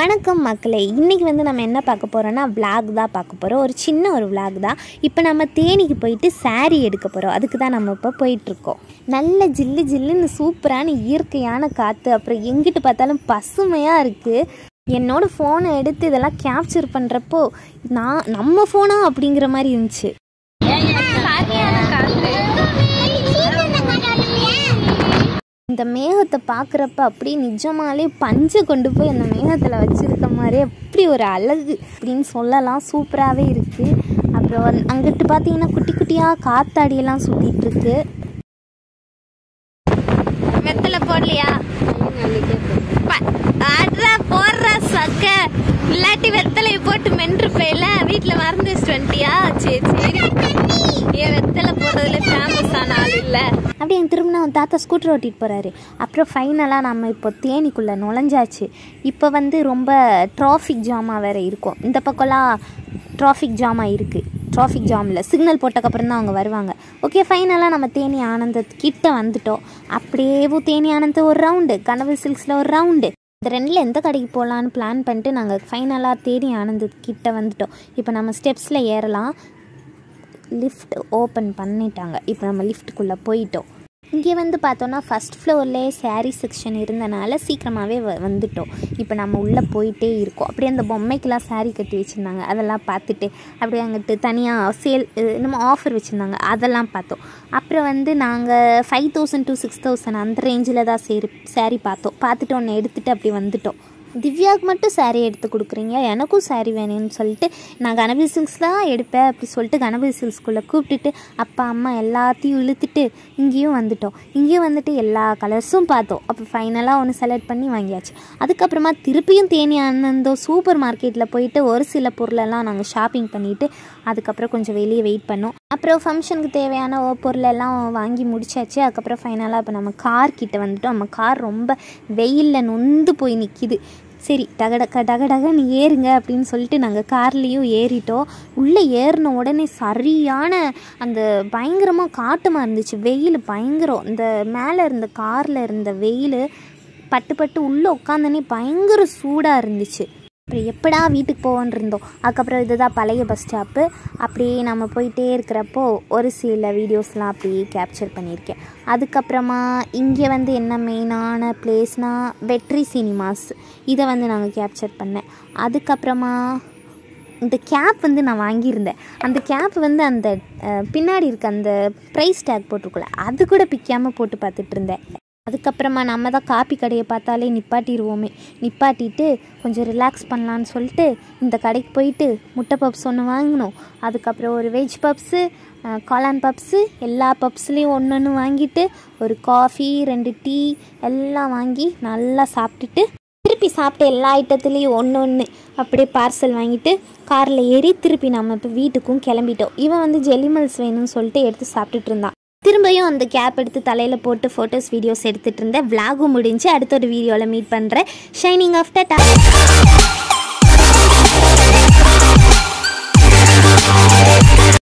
வணக்கம் மக்களே இன்றைக்கி வந்து நம்ம என்ன பார்க்க போகிறோன்னா vlog தான் பார்க்க போகிறோம் ஒரு சின்ன ஒரு vlog தான் இப்போ நம்ம தேனிக்கு போயிட்டு saree எடுக்க போகிறோம் அதுக்கு தான் நம்ம இப்போ போயிட்டுருக்கோம் நல்ல ஜில்லு ஜில்லுன்னு சூப்பரான இயற்கையான காற்று அப்புறம் எங்கிட்டு பார்த்தாலும் பசுமையாக இருக்குது என்னோட ஃபோனை எடுத்து இதெல்லாம் கேப்சர் பண்ணுறப்போ நான் நம்ம ஃபோனா அப்படிங்கிற மாதிரி இருந்துச்சு இந்த மேகத்தை பார்க்குறப்ப அப்படியே நிஜமாலே பஞ்சை கொண்டு போய் அந்த மேகத்தில் வச்சுருக்க மாதிரி அப்படி ஒரு அழகு அப்படின்னு சொல்லலாம் சூப்பராகவே இருக்குது அப்புறம் வந்து அங்கிட்டு பார்த்தீங்கன்னா குட்டி குட்டியாக காத்தாடியெல்லாம் சுற்றிட்டு இருக்கு வெத்தலை போடலையா அட்ரா போடுறா சக்க இல்லாட்டி வெத்தலையை போட்டு மென்றுப்பையில வீட்டில் மறந்து வச்சுட்டு வந்துட்டியா சரி சரி ஏன் வெத்தலை போடுறதுல ஃபேமஸ் ஆன ஆள் இல்லை அப்படியே என் திரும்ப அவன் தாத்தா ஸ்கூட்டர் ஓட்டிட்டு போகிறாரு அப்புறம் ஃபைனலாக நம்ம இப்போ தேனிக்குள்ளே நுழைஞ்சாச்சு இப்போ வந்து ரொம்ப டிராஃபிக் ஜாமாக வேறு இருக்கும் இந்த பக்கம்லாம் டிராஃபிக் ஜாமாக இருக்குது டிராஃபிக் ஜாமில் சிக்னல் போட்டக்கப்புறம் தான் அவங்க வருவாங்க ஓகே ஃபைனலாக நம்ம தேனி ஆனந்தத்து கிட்ட வந்துட்டோம் அப்படியே தேனி ஆனந்த் ஒரு ரவுண்டு கனவு சில்க்ஸில் ஒரு ரவுண்டு இந்த ரெண்டில் எந்த கடைக்கு போகலான்னு பிளான் பண்ணிட்டு நாங்கள் ஃபைனலாக தேனி ஆனந்தத்து கிட்ட வந்துட்டோம் இப்போ நம்ம ஸ்டெப்ஸில் ஏறலாம் லிஃப்ட் ஓப்பன் பண்ணிட்டாங்க இப்போ நம்ம லிஃப்ட்டுக்குள்ளே போயிட்டோம் இங்கே வந்து பார்த்தோன்னா ஃபஸ்ட் ஃப்ளோர்லேயே saree செக்ஷன் இருந்தனால சீக்கிரமாகவே வ வந்துட்டோம் இப்போ நம்ம உள்ளே போயிட்டே இருக்கோம் அப்படியே அந்த பொம்மைக்கெல்லாம் saree கட்டி வச்சுருந்தாங்க அதெல்லாம் பார்த்துட்டு அப்படியே அங்கிட்டு தனியாக சேல் நம்ம ஆஃபர் வச்சுருந்தாங்க அதெல்லாம் பார்த்தோம் அப்புறம் வந்து நாங்கள் five thousand to six thousand அந்த ரேஞ்சில் தான் சேரி saree பார்த்தோம் பார்த்துட்டு ஒன்று எடுத்துகிட்டு அப்படி வந்துட்டோம் திவ்யாவுக்கு மட்டும் saree எடுத்து கொடுக்குறீங்க எனக்கும் saree வேணும்னு சொல்லிட்டு நான் கணபதி சில்க்ஸ் தான் எடுப்பேன் அப்படி சொல்லிட்டு கணபதி சில்க்ஸ்குள்ளே கூப்பிட்டுட்டு அப்பா அம்மா எல்லாத்தையும் இழுத்துட்டு இங்கேயும் வந்துட்டோம் இங்கேயும் வந்துட்டு எல்லா கலர்ஸும் பார்த்தோம் அப்போ ஃபைனலாக ஒன்று செலக்ட் பண்ணி வாங்கியாச்சு அதுக்கப்புறமா திருப்பியும் தேனி ஆனந்தோ சூப்பர் மார்க்கெட்டில் போயிட்டு ஒரு சில பொருளெல்லாம் நாங்கள் ஷாப்பிங் பண்ணிவிட்டு அதுக்கப்புறம் கொஞ்சம் வெளியே வெயிட் பண்ணோம் அப்புறம் ஃபங்க்ஷனுக்கு தேவையான ஒ- பொருளெல்லாம் வாங்கி முடிச்சாச்சு அதுக்கப்புறம் ஃபைனலாக இப்போ நம்ம கார் கிட்ட வந்துட்டோம் நம்ம கார் ரொம்ப வெயிலில் நொந்து போய் நிற்கிது சரி டகடக டகடகன்னு ஏறுங்க அப்படின்னு சொல்லிட்டு நாங்கள் கார்லேயும் ஏறிட்டோம் உள்ளே ஏறின உடனே சரியான அந்த பயங்கரமாக காட்டமாக இருந்துச்சு வெயில் பயங்கரம் இந்த மேலே இருந்த காரில் இருந்த வெயில் பட்டு பட்டு உள்ளே உட்காந்தனே பயங்கர சூடாக இருந்துச்சு அப்புறம் எப்படா வீட்டுக்கு போவோன்னு இருந்தோம் அதுக்கப்புறம் இதுதான் பழைய பஸ் ஸ்டாப்பு அப்படியே நம்ம போயிட்டே இருக்கிறப்போ ஒரு சில வீடியோஸ்லாம் அப்படியே கேப்சர் பண்ணியிருக்கேன் அதுக்கப்புறமா இங்கே வந்து என்ன மெயினான பிளேஸ்னால் வெட்ரி சினிமாஸ் இதை வந்து நாங்கள் கேப்சர் பண்ணேன் அதுக்கப்புறமா இந்த கேப் வந்து நான் வாங்கியிருந்தேன் அந்த கேப் வந்து அந்த அஹ், பின்னாடி இருக்க அந்த ப்ரைஸ் டேக் போட்டிருக்குல்ல அது கூட பிக்காமல் போட்டு பார்த்துட்டு இருந்தேன் அதுக்கப்புறமா நம்ம தான் காப்பி கடையை பார்த்தாலே நிப்பாட்டிடுவோமே நிப்பாட்டிட்டு கொஞ்சம் ரிலாக்ஸ் பண்ணலான்னு சொல்லிட்டு இந்த கடைக்கு போயிட்டு முட்டை பப்ஸ் ஒன்று வாங்கினோம் அதுக்கப்புறம் ஒரு வெஜ் பப்ஸு காளான் பப்ஸு எல்லா பப்ஸ்லேயும் ஒன்று ஒன்று வாங்கிட்டு ஒரு காஃபி ரெண்டு டீ எல்லாம் வாங்கி நல்லா சாப்பிட்டுட்டு திருப்பி சாப்பிட்ட எல்லா ஐட்டத்துலேயும் ஒன்று ஒன்று அப்படியே பார்சல் வாங்கிட்டு காரில் ஏறி திருப்பி நம்ம இப்போ வீட்டுக்கும் கிளம்பிட்டோம் இவன் வந்து ஜெல்லிமல்ஸ் வேணும்னு சொல்லிட்டு எடுத்து சாப்பிட்டுட்டு இருந்தான் திரும்பியும் அந்த கேப் எடுத்து தலையில் போட்டு ஃபோட்டோஸ் வீடியோஸ் எடுத்துகிட்டு இருந்தேன் விலாகும் முடிஞ்சு அடுத்த ஒரு வீடியோவில் மீட் பண்ணுறேன் ஷைனிங் ஆஃப் டா